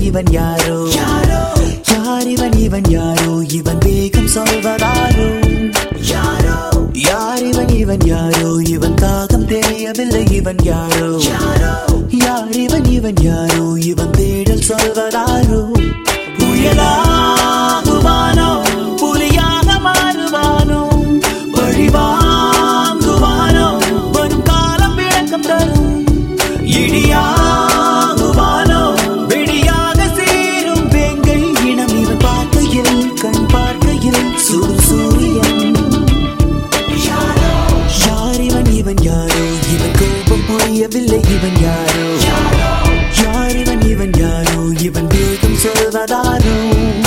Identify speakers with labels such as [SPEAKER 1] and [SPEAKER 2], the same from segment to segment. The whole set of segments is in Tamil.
[SPEAKER 1] இவன் யாரோ யாரோ யார் இவன் இவன் யாரோ இவன் வேகம் சொல்வதாரோ யாரோ யார் இவன் இவன் யாரோ இவன் தாகம் தெரியவில்லை இவன் யாரோ யாரோ யார் இவன் இவன் யாரோ இவன் தேடல் சொல்வதாரோ புயலாகுவானோ புலியாக மாறுவானோ பழிவாங்குவானோ வரும் காலம் விளக்கம் தரும் இடியாகுவானோ வெடியாக சேரும் வேங்கை இனம் இவன் பார்க்கையில் கண் பார்க்கையில் சுடு சூரியன் யார் இவன் இவன் யாரோ இவன் கோபம் புரியவில்லை இவன் யாரோ யார் இவன் இவன் யாரோ இவன் வேகம் சொல்வதாரோ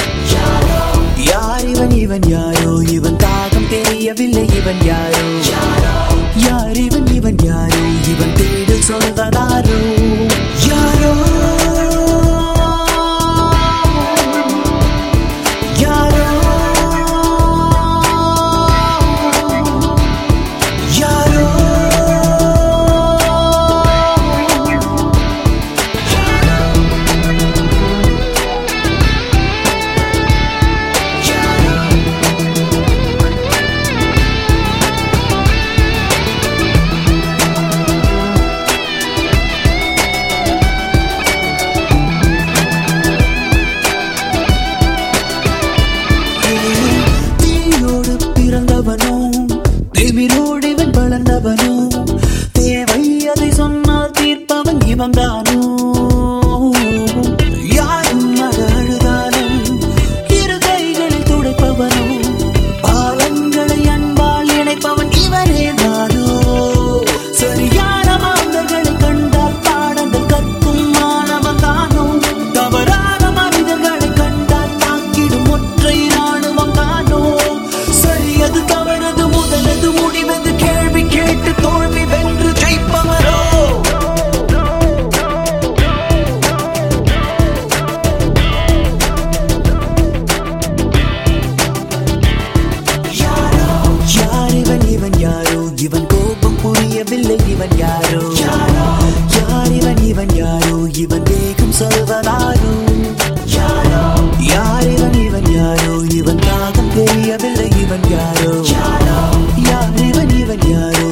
[SPEAKER 1] யார் இவன் இவன் யாரோ இவன் தாகம் தெரியவில்லை இவன் யாரோ யார் இவன் இவன் யாரோ இவன் தேடல் சொல்வதாரோ யாரோ யாரோ யாரோ தீயோடு பிறந்தவனோ திமிரோடு இவன் வளர்ந்தவனோ தேவை அதை சொன்னால் தீர்ப்பவன் இவன் தானோ யாரும் அது அழுதாலும் இரு கைகளில் துடைப்பவனோ பாலங்களை அன்பால் இணைப்பவன் இவனே தானோ சரியான மாந்தர்களை கண்டால் பாடங்கள் கற்கும் மாணவன் தானோ தவறான மனிதர்களை கண்டால் தாக்கிடும் ஒற்றை ராணுவம் தானோ சரியது தவறது முதலது முடிவது கேள்வி கேட்டு தோல்வி வென்று ஜெயிப்பவரோ யார் இவன் இவன் யாரோ இவன் கோபம் புரியவில்லை இவன் யாரோ யார் இவன் இவன் யாரோ இவன் வேகம் சொல்வதாரோ யார் இவன் இவன் யாரோ இவன் தாகம் தெரியவில்லை இவன் யாரோ யார் இவன் இவன் யாரோ